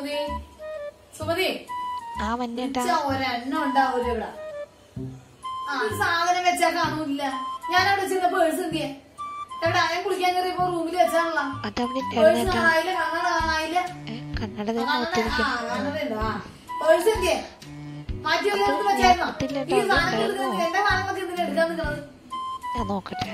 സുമതി സുമതി ആ വന്നേട്ടാ ഇച്ച ഒരെണ്ണം ഉണ്ടാവൂല ഇവിടെ ആ ഒരു സാധനം വെച്ചാ കാണൂല ഞാൻ അവിടെ ചെന്ന പേഴ്സ് എന്തിയെ എവിടെ ഞാൻ കുളിക്കാൻ കയറിയപ്പോ റൂമിൽ വെച്ചാണല്ലോ അതവിടെ പേഴ്സ് ഉണ്ടായിരുന്നേട്ടാ കാണാനില്ല കണ്ണട കാണാനില്ല ഏ, കണ്ണട ദേ മുഖത്തിരിക്കും പേഴ്സ് എന്തിയെ മാറ്റി വല്ലയിടത്ത് വെച്ചായിരുന്നോ ഇട്ടില്ല ഈ കേട്ടോ, സാധനം അത് എടുക്കുന്നത് എന്റെ സാധനങ്ങളൊക്കെ എന്തിനാ എടുക്കാൻ നിൽക്കുന്നത് ഞാൻ നോക്കട്ടെ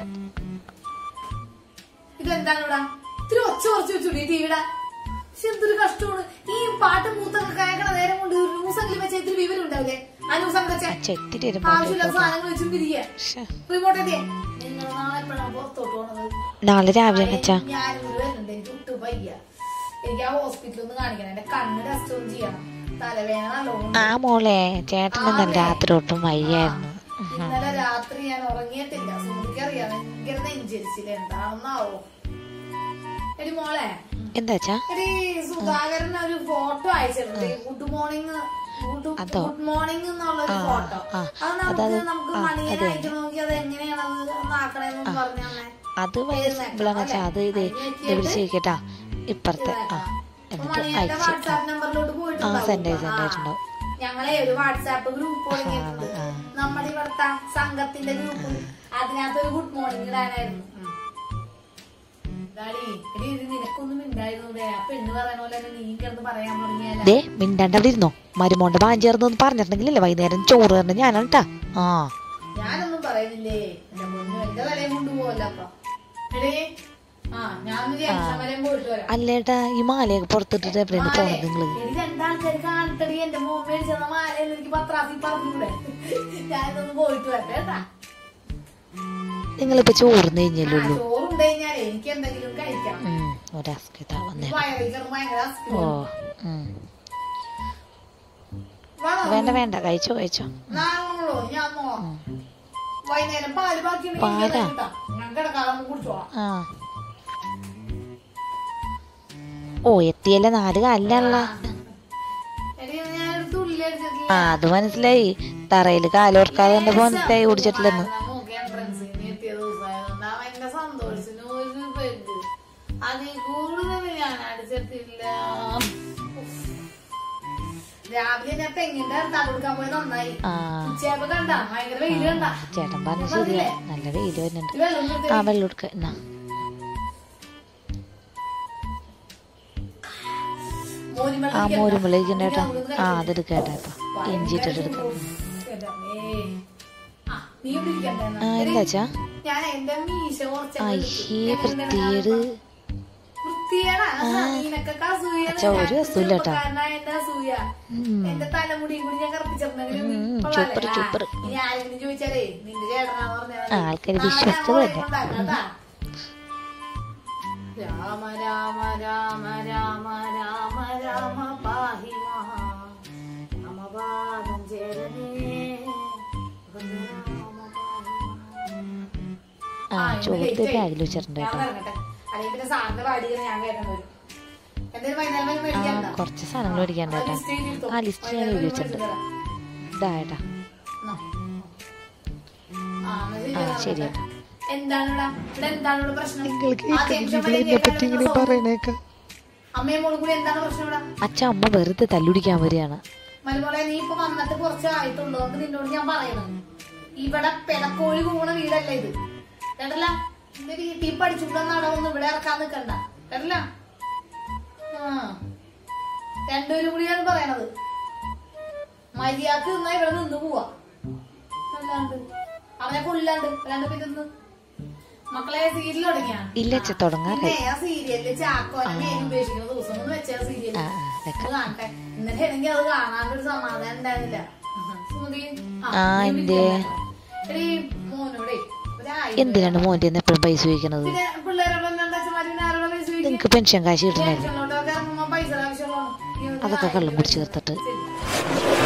ഇതെന്താണ് ഇവിടെ ഇത്തിരി ഒച്ച കുറച്ച് വെച്ചുടി ടിവിയുടെ പക്ഷെ എന്തൊരു കഷ്ടമാണ് ഈ പാട്ട് മൂത്തൊക്കെ കേൾക്കണ നേരം കൊണ്ട് ഒരു ന്യൂസെങ്കിലും വെച്ചാൽ ഇത്തിരി വിവരം ഉണ്ടാവില്ലേ ആ ന്യൂസ് അങ്ങ് വെച്ചേ ചെത്തിട്ട് ആവശ്യമില്ലാത്ത സാധനങ്ങൾ വെച്ചുകൊണ്ടിരിക്കുക ശ്ശെ. റിമോട്ട് എത്തിയേ നിങ്ങൾ നാളെ എപ്പോഴാണ് പുറത്തോട്ട് പോണത് നാളെ രാവിലെ വെച്ചാ ഞാനും വരുന്നുണ്ട് എനിക്ക് ഒട്ടും വയ്യ എനിക്ക് ആ ഹോസ്പിറ്റലിൽ ഒന്ന് കാണിക്കണം എന്റെ കണ്ണ് ടെസ്റ്റ് ഒന്ന് ചെയ്യണം തലവേദന നല്ലോണം ആ മോളെ ചേട്ടനെന്നാൽ രാത്രി ഒട്ടും വയ്യായിരുന്നു ഇന്നലെ രാത്രി ഞാൻ ഉറങ്ങിയിട്ടില്ല സുമതിക്കറിയാം ഭയങ്കര നെഞ്ചരിച്ചില്ല എന്താണെന്നാവോ എടി മോളെ എന്താച്ചാ എടി സുധാകരൻ ഒരു ഫോട്ടോ അയച്ചിട്ടുണ്ട് ഗുഡ് മോർണിംഗ് അതോ? ഗുഡ് മോർണിംഗ് എന്നുള്ള ഒരു ഫോട്ടോ ആ, അത് നമുക്ക് അതത് നമുക്ക് ആ, മണിയനെ അത് തന്നെ. അയക്കണമെങ്കിൽ അത് എങ്ങനെയാണ് അത് ഒന്നാക്കണേന്ന് പറഞ്ഞാണേ അത് ഭയങ്കര സിമ്പിളാന്ന് വെച്ചാ അത് ഇത് ഇത് വിളിച്ചിരിക്കട്ടാ ഇപ്പുറത്തെ ആ എന്നിട്ട് മണിയന്റെ അയച്ച് വാട്സാപ്പ് നമ്പറിലോട്ട് ആ പോയിട്ടുണ്ടാവും സെൻഡ് ചെയ്ത് സെൻഡ് ആ. ചെയ്തിട്ടുണ്ടാവും ഞങ്ങളെ ഒരു വാട്സാപ്പ് ഗ്രൂപ്പ് തുടങ്ങിയിട്ടുണ്ട് ആ. നമ്മുടെ ഇവിടുത്തെ സംഘത്തിന്റെ ഗ്രൂപ്പ് അതിനകത്ത് ഒരു ഗുഡ് മോർണിംഗ് ഇടാനായിരുന്നു ഡാഡി, എടി, ഇത് നിനക്കൊന്നും ഉണ്ടായിരുന്നൂടെ ആ പെണ്ണ് പറയണ പോലെ തന്നെ നീ കിടന്ന് പറയാൻ തുടങ്ങിയാല ദേ മിണ്ടാണ്ട് അവിടെ ഇരുന്നോ മരുമോന്റെ ബാഞ്ചേർന്ന് പറഞ്ഞിട്ടുണ്ടെങ്കിലല്ലേ വൈകുന്നേരം ചോറ് തന്നെ ഞാനാണ് ട്ടാ ആ ഞാനൊന്നും പറയുന്നില്ലേ എന്റെ പൊന്നു എന്റെ തലയും കൊണ്ടുപോകല്ല അപ്പൊ എടേ ആ ഞാനൊന്ന് ജംഗ്ഷമലയും പോയിട്ട് വരാം അല്ലേട്ടാ ഈ മാലയൊക്കെ പുറത്തിട്ടിട്ട് എവിടെയാണ് പോണത് നിങ്ങള് എടി രണ്ടാൾക്കാർ കാണട്ടടി എന്റെ മോൻ മേടിച്ചെന്ന മാലയെന്ന് എനിക്ക് പത്രാസി പറഞ്ഞൂടെ ഞാനൊന്ന് പോയിട്ട് വരട്ടെ കേട്ടാ നിങ്ങളിപ്പോ ചോറിന് ആ, കഴിഞ്ഞല്ലേ ഉള്ളൂ ചോറുണ്ട് കഴിഞ്ഞാലേ എനിക്ക് എന്തെങ്കിലും കഴിക്കണം ഉം, ഒരസ്കതാ വന്നേ വയറിൽ കിടന്ന് ഭയങ്കര ഓ അസ്വസ്ഥത. ഉം. വേണോ? വേണ്ട വേണ്ട കഴിച്ചോ കഴിച്ചോ നാളെ ഞാൻ നോക്കാം. വൈകുന്നേരം പാല് ബാക്കി പാലാ? ഞാൻ കിടക്കാതെ കുടിച്ചോളാം ആ ഓ എത്തിയല്ലേ നാല് കാലിലാണല്ല എടി ഞാനൊരു തുള്ളി അടിച്ചിട്ടില്ല ആ അത് മനസ്സിലായി തറയിൽ കാലോർക്കാതെ കണ്ടപ്പോ മനസ്സിലായി ഓടിച്ചിട്ടില്ലെന്ന് നമുക്ക് entrance ന് എത്തിയ ദിവസമായതുകൊണ്ട് ആ ഭയങ്കര സന്തോഷത്തിന് ഒരു പെഗ് അതിൽ കൂടുതൽ ഞാൻ അടിച്ചിട്ടില്ല രാവിലെ ഞാൻ തെങ്ങിന്റെ അടുത്താ കൊടുക്കാൻ പോയി നന്നായി ആ ഉച്ചയായപ്പോ കണ്ട ഭയങ്കര വെയിൽ കണ്ട ചേട്ടൻ പറഞ്ഞ ശരിയാ നല്ല വെയില് വരുന്നുണ്ട് ഈ വെള്ളം കൊടുത്ത് ആ വെള്ളം എടുക്ക എന്നാ മോരും വെള്ളം ആ ഇരിക്കണ്ട. മോരും വെള്ളം ഇരിക്കണ്ട കേട്ടോ ഇത് ആ കഴിക്കണ്ട. അതെടുക്കട്ടെ ഇപ്പൊ ഇഞ്ചി ഇട്ടെടുക്കാം എന്റെ അമ്മേ. ആ, നീ ഇവിടെ ഇരിക്കണ്ടേ എന്നാ? ആ എടി, എന്താച്ചാ ഞാൻ എന്റെ മീശ കുറച്ച് അയ്യേ വൃത്തിയേട് വൃത്തിയേടാ നിനക്കൊക്കെ അസൂയാണ് അച്ഛാ, ഒരു ഞാൻ അസൂയില്ല കേട്ടോ. ചെറുപ്പക്കാരനായ എന്റെ അസൂയ ഉം. എന്റെ തലമുടിയും കൂടി ഞാൻ കറപ്പിച്ചിരുന്നെങ്കിലും നീ ഉം, ഇപ്പൊ ചുപ്പറ്, വരാ. ചുപ്പറ്. ഇനി ആരെങ്കിലും ചോദിച്ചാലേ നിന്റെ ചേട്ടനാന്ന് പറഞ്ഞാൽ മതി. ആൾക്കാര് നാളെ വിശ്വസിച്ചത് ഞാൻ തന്നെ. ഉണ്ടാക്കാം കേട്ടാ. രാമ രാമ രാമ രാമ രാമ രാമ പാഹി മാം. രാമപാദം ചേരണേ രാമ പാഹി മാം. ആ ഇത് ചോറ് late ആയി. ബാഗിൽ വെച്ചിട്ടുണ്ട് ഞാൻ കേട്ടോ ഇറങ്ങട്ടെ. അല്ലെങ്കിൽ പിന്നെ സാറിന്റെ പാടികൾ ഞാൻ കേൾക്കേണ്ടി വരും. എന്തേലും വൈകുന്നേരം വല്ലതും ആ മേടിക്കാനുണ്ടോ? കുറച്ച് സാധനങ്ങൾ മേടിക്കാണ്ട് ആ, കേട്ടോ ലിസ്റ്റ് എഴുതിയെടുത്തോ. ആ ലിസ്റ്റ് ഞാൻ വൈകുന്നേരം എഴുതി വല്ലതും വെച്ചിട്ടുണ്ട് മേടിച്ച് തരാം. ഇതാ ഏട്ടാ എന്നാ. ആ, എന്നാ ശരി, ആ, എന്നാ ശരി കേട്ടോ. എന്താണ് ഇവിടെ ഇവിടെ എന്താണ് ഇവിടെ പ്രശ്നം നിങ്ങൾക്ക് ആ, ജംഗ്ഷൻ വരെ പറ്റി ഇങ്ങനെ കേൾക്കാൻ പറയണേക്ക അമ്മയും മോളും കൂടി എന്താണ് പ്രശ്നം ഇവിടെ അച്ഛ അമ്മ വെറുതെ തല്ലുടിക്കാൻ വരികയാണ് മരുമോളെ നീ ഇപ്പൊ വന്നിട്ട് കുറച്ച് ആയിട്ടുള്ളതുകൊണ്ട് നിന്നോട് ഞാൻ പറയണം ഇവിടെ പിടക്കോഴി കൂണ വീടല്ല ഇത് കേട്ടല്ല എന്റെ വീട്ടിൽ പഠിച്ചുകൂടെ നടവൊന്നും ഇവിടെ ഇറക്കാൻ നിക്കണ്ട കേട്ടല്ല ആ രണ്ടുപേരും കൂടിയാണ് പറയണത് മര്യാദക്ക് നിന്നാ ഇവിടെ നിന്ന് പോവാ അല്ലാണ്ട് അവനെ കൊല്ലാണ്ട് അല്ലാണ്ട് പിന്നെ നിന്ന് മക്കളെ സീരിയൽ തുടങ്ങിയാ ഇല്ല അച്ഛ തുടങ്ങാറായി പിന്നെ ആ സീരിയലില് ചാക്കോനെ മേൽ ഉപേക്ഷിക്കുന്ന ദിവസം ഒന്ന് വെച്ച സീരിയൽ ആ ആ വെക്കാം. അത് കാണട്ടെ എന്നിട്ട് എനിക്ക് അത് കാണാനൊരു സമാധാനം ഉണ്ടായിരുന്നില്ല സുമതി ആ, എന്തേ? എടീ മോനോടെ ഒരായിരം എന്തിനാണ് മോന്റെ എപ്പോഴും പൈസ ചോദിക്കണത് പിന്നെ പിള്ളേരോട് അല്ലാണ്ട് അച്ഛന്മാര് പിന്നെ ആരോടാ പൈസ ചോദിക്കുക? നിങ്ങക്ക് പെൻഷൻ കാശ് കിട്ടണല്ലേ ടെൻഷനിലോട്ടൊക്കെ ഇറങ്ങുമ്പോ പൈസ ആവശ്യമുള്ളതാണ്. നീ ഒന്ന് അതൊക്കെ കള്ളം കുടിച്ച് തീർത്തിട്ട് ശരി.